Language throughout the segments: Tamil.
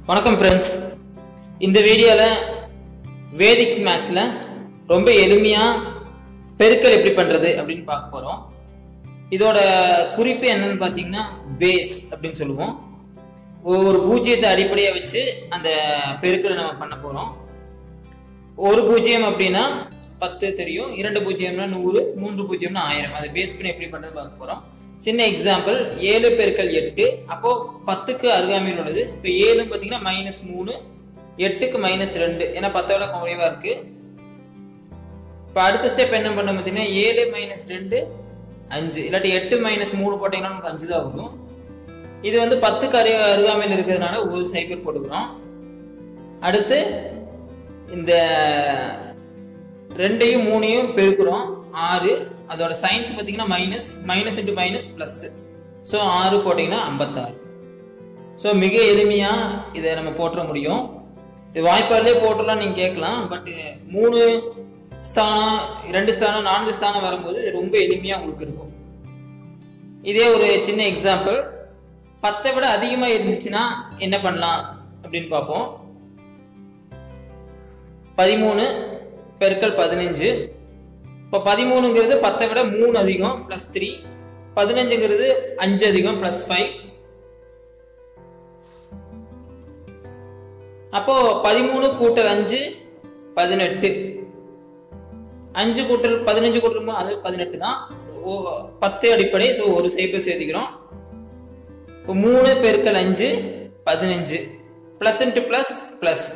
வணக்கம் ஃப்ரெண்ட்ஸ் இந்த வீடியோவில் வேதிக் மேக்ஸில் ரொம்ப எளிமையாக பெருக்கல் எப்படி பண்ணுறது அப்படின்னு பார்க்க போகிறோம் இதோட குறிப்பு என்னன்னு பார்த்தீங்கன்னா பேஸ் அப்படின்னு சொல்லுவோம் ஒரு பூஜ்ஜியத்தை அடிப்படையாக வச்சு அந்த பெருக்கலை நம்ம பண்ண போகிறோம் ஒரு பூஜ்ஜியம் அப்படின்னா பத்து தெரியும் இரண்டு பூஜ்ஜியம்னா நூறு மூன்று பூஜ்ஜியம்னா ஆயிரம் அதை பேஸ் பண்ணி எப்படி பண்ணுறது பார்க்க போகிறோம் சின்ன எக்ஸாம்பிள் ஏழு பெருக்கல் எட்டு அப்போ பத்துக்கு அருகாமையில் உள்ளது இப்போ ஏழு பார்த்தீங்கன்னா மைனஸ் மூணு எட்டுக்கு மைனஸ் ரெண்டு ஏன்னா பத்தோட குறைவா இருக்கு இப்போ அடுத்த ஸ்டெப் என்ன பண்ண பார்த்தீங்கன்னா ஏழு மைனஸ் ரெண்டு அஞ்சு இல்லாட்டி எட்டு மைனஸ் மூணு போட்டீங்கன்னா நமக்கு அஞ்சு தான் வரும் இது வந்து பத்துக்கு அரு அருகாமையில் இருக்கிறதுனால ஒரு சைக்கிள் போட்டுக்கிறோம் அடுத்து இந்த ரெண்டையும் மூணையும் பெருக்கிறோம் ஆறு அதோட சயின்ஸ் பார்த்தீங்கன்னா minus minus into minus plus so ஆறு போட்டிங்கன்னா ஐம்பத்தாறு ஸோ மிக எளிமையாக இதை நம்ம போட்டுற முடியும் இது வாய்ப்பாலே போட்டுலாம் நீங்கள் கேட்கலாம் பட் மூணு ஸ்தானம் ரெண்டு ஸ்தானம் நான்கு ஸ்தானம் வரும்போது இது ரொம்ப எளிமையாக உங்களுக்கு இருக்கும் இதே ஒரு சின்ன எக்ஸாம்பிள் பத்தை விட அதிகமாக இருந்துச்சுன்னா என்ன பண்ணலாம் அப்படின்னு பார்ப்போம் பதிமூணு பெருக்கல் பதினஞ்சு இப்போ பதிமூணுங்கிறது பத்தை விட மூணு அதிகம் ப்ளஸ் த்ரீ பதினஞ்சுங்கிறது அஞ்சு அதிகம் ப்ளஸ் ஃபைவ் அப்போ பதிமூணு கூட்டல் அஞ்சு பதினெட்டு அஞ்சு கூட்டல் பதினஞ்சு கூட்டல் அது பதினெட்டு தான் ஓ பத்து அடிப்படை ஸோ ஒரு சைபர் சேர்த்துக்கிறோம் இப்போ மூணு பெருக்கல் அஞ்சு பதினஞ்சு plus into plus plus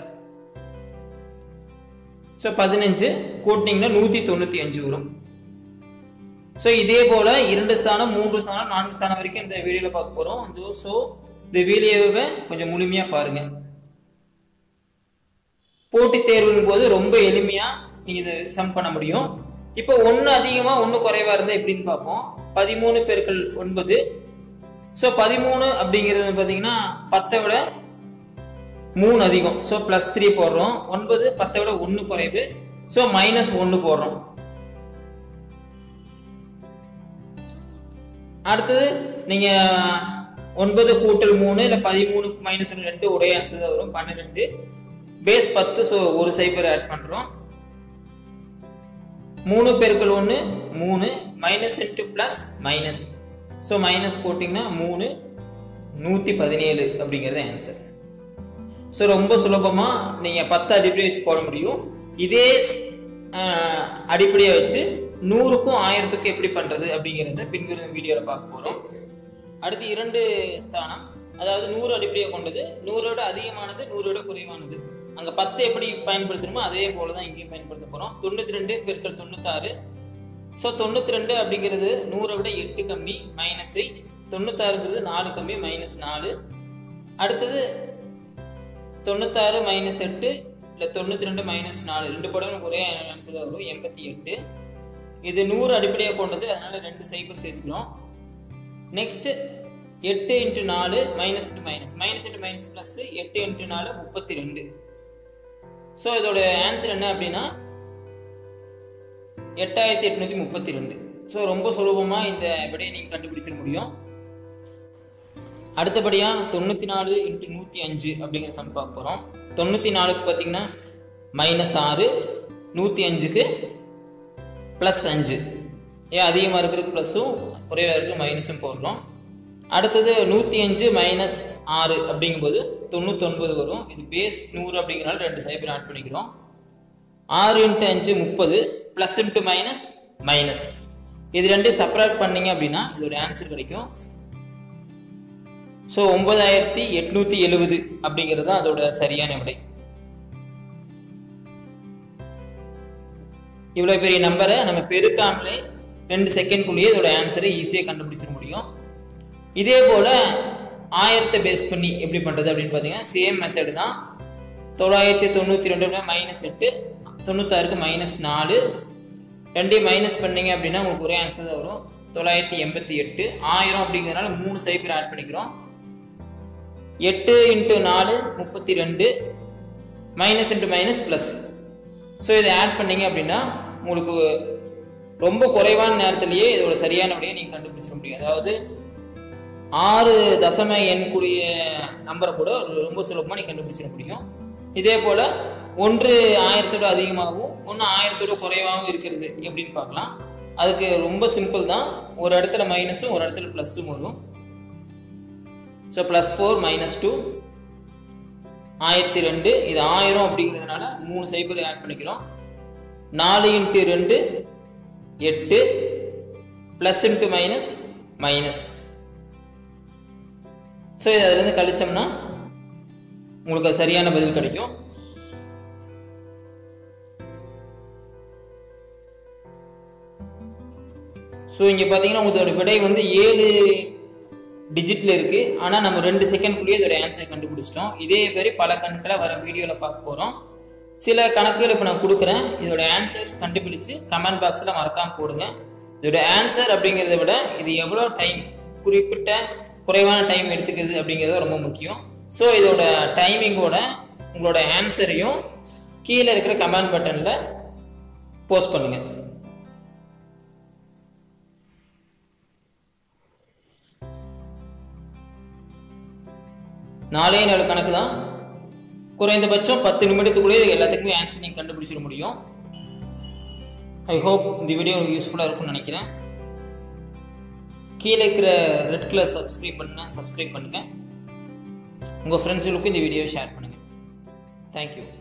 so பதினஞ்சு கூட்டினீங்கன்னா நூற்றி தொண்ணூற்றி அஞ்சு வரும் ஸோ இதே போல் இரண்டு ஸ்தானம் மூன்று ஸ்தானம் நான்கு ஸ்தானம் வரைக்கும் இந்த வீடியோவில் பார்க்க போகிறோம் ஸோ இந்த வீடியோவை கொஞ்சம் முழுமையாக பாருங்கள் போட்டித் தேர்வின் போது ரொம்ப எளிமையாக நீங்கள் இதை சம் பண்ண முடியும் இப்போ ஒன்று அதிகமாக ஒன்று குறைவாக இருந்தால் எப்படின்னு பார்ப்போம் பதிமூணு பெருக்கள் ஒன்பது ஸோ பதிமூணு அப்படிங்கிறது பார்த்தீங்கன்னா பத்தை விட மூணு அதிகம் ஸோ ப்ளஸ் த்ரீ போடுறோம் ஒன்பது பத்தை விட ஒன்று குறைவு ஸோ மைனஸ் ஒன்று போடுறோம் அடுத்தது நீங்கள் ஒன்பது கூட்டல் மூணு இல்லை பதிமூணுக்கு மைனஸ் ஒன்று ரெண்டு ஒரே ஆன்சர் தான் வரும் பன்னிரெண்டு பேஸ் பத்து ஸோ ஒரு சைபர் ஆட் பண்ணுறோம் மூணு பெருக்கள் ஒன்று மூணு minus into plus minus so minus போட்டிங்கன்னா மூணு நூற்றி பதினேழு அப்படிங்கிறது ஆன்சர் ஸோ ரொம்ப சுலபமாக நீங்கள் பத்து அடிப்படை வச்சு போட முடியும் இதே அடிப்படையை வச்சு நூறுக்கும் ஆயிரத்துக்கும் எப்படி பண்ணுறது அப்படிங்கிறத பின்வரும் வீடியோவில் பார்க்க போகிறோம் அடுத்து இரண்டு ஸ்தானம் அதாவது நூறு அடிப்படையை கொண்டது நூறோட அதிகமானது நூறோட குறைவானது அங்கே பத்து எப்படி பயன்படுத்தணுமோ அதே போல தான் இங்கேயும் பயன்படுத்த போகிறோம் தொண்ணூற்றி ரெண்டு பெருக்கள் தொண்ணூத்தாறு ஸோ தொண்ணூற்றி ரெண்டு அப்படிங்கிறது நூறை விட எட்டு கம்மி மைனஸ் எயிட் தொண்ணூத்தாறுங்கிறது நாலு கம்மி மைனஸ் நாலு அடுத்தது தொண்ணூத்தாறு மைனஸ் எட்டு இல்லை தொண்ணூற்றி ரெண்டு மைனஸ் நாலு ரெண்டு படம் ஒரே ஆன்சர் தான் வரும் எண்பத்தி எட்டு இது நூறு அடிப்படையாக கொண்டது அதனால ரெண்டு சைக்கிள் சேர்த்துக்கிறோம் நெக்ஸ்ட் எட்டு இன்ட்டு நாலு minus into minus minus into minus plus எட்டு இன்ட்டு நாலு முப்பத்தி ரெண்டு ஸோ இதோட ஆன்சர் என்ன அப்படின்னா எட்டாயிரத்தி எட்நூற்றி முப்பத்தி ரெண்டு ஸோ ரொம்ப சுலபமாக இந்த விடையை நீங்கள் கண்டுபிடிச்சிட முடியும் அடுத்தபடியாக தொண்ணூற்றி நாலு இன்ட்டு நூற்றி அஞ்சு அப்படிங்கிற சம் பார்க்க போகிறோம் தொண்ணூற்றி நாலுக்கு பார்த்தீங்கன்னா மைனஸ் ஆறு நூற்றி அஞ்சுக்கு ப்ளஸ் அஞ்சு ஏன் அதிகமாக இருக்கிறதுக்கு ப்ளஸ்ஸும் குறைவாக இருக்கிற மைனஸும் போடுறோம் அடுத்தது நூற்றி அஞ்சு மைனஸ் ஆறு அப்படிங்கும்போது தொண்ணூத்தொன்பது வரும் இது பேஸ் நூறு அப்படிங்கிறனால ரெண்டு சைபர் ஆட் பண்ணிக்கிறோம் ஆறு இன்ட்டு அஞ்சு முப்பது ப்ளஸ் இன்ட்டு மைனஸ் மைனஸ் இது ரெண்டு செப்பரேட் பண்ணீங்க அப்படின்னா இதோட ஆன்சர் கிடைக்கும் ஸோ ஒன்பதாயிரத்தி எட்நூத்தி எழுபது அப்படிங்கிறது தான் அதோட சரியான விடை இவ்வளோ பெரிய நம்பரை நம்ம பெருக்காமலே ரெண்டு செகண்ட்குள்ளேயே இதோட ஆன்சரை ஈஸியாக கண்டுபிடிச்சிட முடியும் இதே போல் ஆயிரத்தை பேஸ் பண்ணி எப்படி பண்ணுறது அப்படின்னு பார்த்தீங்கன்னா சேம் மெத்தடு தான் தொள்ளாயிரத்தி தொண்ணூற்றி ரெண்டு மைனஸ் எட்டு தொண்ணூத்தாறுக்கு மைனஸ் நாலு ரெண்டையும் மைனஸ் பண்ணீங்க அப்படின்னா உங்களுக்கு ஒரே ஆன்சர் தான் வரும் தொள்ளாயிரத்தி எண்பத்தி எட்டு ஆயிரம் அப்படிங்கிறதுனால மூணு சைபர் ஆட் பண்ணிக்கிறோம் எட்டு இன்ட்டு நாலு முப்பத்தி ரெண்டு minus into minus plus so இதை ஆட் பண்ணீங்க அப்படின்னா உங்களுக்கு ரொம்ப குறைவான நேரத்திலேயே இதோட சரியான விடையை நீங்கள் கண்டுபிடிச்சிட முடியும் அதாவது ஆறு தசம எண்ணுக்குரிய நம்பரை கூட ரொம்ப சுலபமாக நீ கண்டுபிடிச்சிட முடியும் இதே போல் ஒன்று ஆயிரத்தோட அதிகமாகவும் ஒன்று ஆயிரத்தோட குறைவாகவும் இருக்கிறது எப்படின்னு பார்க்கலாம் அதுக்கு ரொம்ப சிம்பிள் தான் ஒரு இடத்துல மைனஸும் ஒரு இடத்துல ப்ளஸ்ஸும் வரும் so plus four minus two ஆயிரத்தி ரெண்டு இது ஆயிரம் அப்படிங்கிறதுனால மூணு சைபர் ஆட் பண்ணிக்கிறோம் நாலு இன்ட்டு ரெண்டு எட்டு plus into minus minus so இது அதுலேருந்து கழிச்சோம்னா உங்களுக்கு அது சரியான பதில் கிடைக்கும் ஸோ இங்கே பார்த்தீங்கன்னா உங்களோட விடை வந்து ஏழு டிஜிட்டில் இருக்குது ஆனால் நம்ம ரெண்டு செகண்ட்குள்ளேயே இதோட ஆன்சர் கண்டுபிடிச்சிட்டோம் இதே மாதிரி பல கணக்கில் வர வீடியோவில் பார்க்க போகிறோம் சில கணக்குகள் இப்போ நான் கொடுக்குறேன் இதோட ஆன்சர் கண்டுபிடிச்சு கமெண்ட் பாக்ஸில் மறக்காமல் போடுங்க இதோட ஆன்சர் அப்படிங்கிறத விட இது எவ்வளோ டைம் குறிப்பிட்ட குறைவான டைம் எடுத்துக்குது அப்படிங்கிறது ரொம்ப முக்கியம் ஸோ இதோட டைமிங்கோட உங்களோட ஆன்சரையும் கீழே இருக்கிற கமெண்ட் பட்டனில் போஸ்ட் பண்ணுங்கள் நாலே நாலு கணக்கு தான் குறைந்தபட்சம் பத்து நிமிடத்துக்குள்ளேயே எல்லாத்துக்குமே ஆன்சர் நீங்கள் கண்டுபிடிச்சிட முடியும் ஐ ஹோப் இந்த வீடியோ யூஸ்ஃபுல்லாக இருக்கும்னு நினைக்கிறேன் கீழே இருக்கிற ரெட் கலர் சப்ஸ்கிரைப் பண்ண சப்ஸ்கிரைப் பண்ணுங்கள் உங்கள் ஃப்ரெண்ட்ஸுகளுக்கும் இந்த வீடியோவை ஷேர் பண்ணுங்கள் தேங்க்யூ